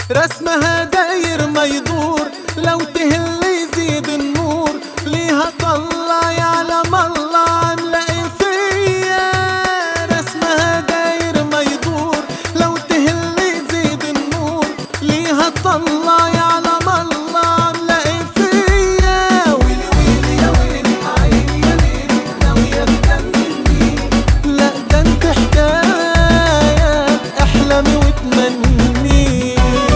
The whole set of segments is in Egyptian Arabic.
رسمها داير ما يدور لو تهل يزيد النور ليها طلع يعلم الله عاملة ايه فيا رسمها داير ما يدور لو تهل يزيد النور ليها طلع يعلم الله عاملة ايه فيا ويلي ويلي يا ويلي عيني يا ليلي ناوية تجنني لا ده انت حكاية احلمي وتمني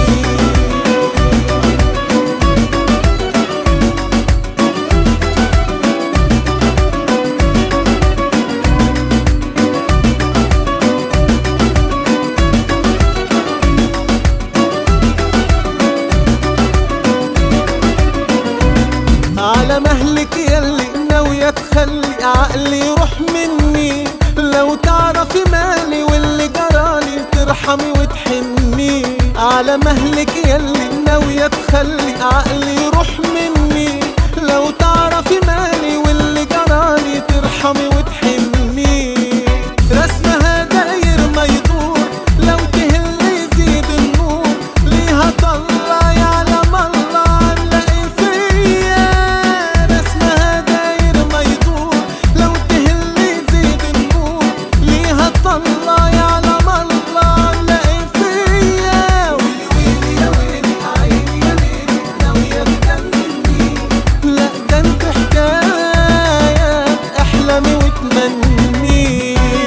على مهلك يلي ناوية تخلي عقلي يروح مني لو تعرفي مالي واللي جرالي ترحمي وتحني على مهلك يلي ناوية تخلي عقلي يروح مني لو تعرفي مالي واللي جرالي ترحمي وتحني رسمها داير ما يدور لو تهل يزيد النور ليها طلع يعلم الله عاملة ايه فيا رسمها داير ما يدور لو تهل يزيد النور ليها طلع يعلم الله عاملة ايه فيا ويلي ويلي يا ويلي عيني يا ليلي ناوية تجنني لا ده انت حكاية احلمي وتمني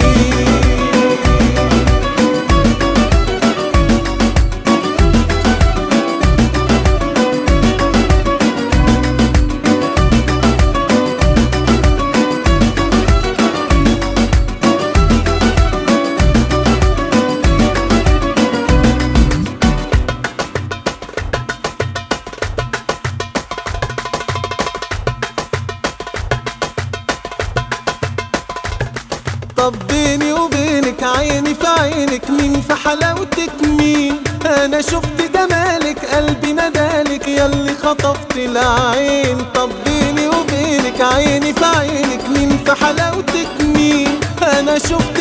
طب بيني وبينك عيني في عينك مين في حلاوتك مين انا شفت جمالك قلبي ندالك ياللي خطفت العين طب بيني وبينك عيني في عينك مين في حلاوتك مين انا شفت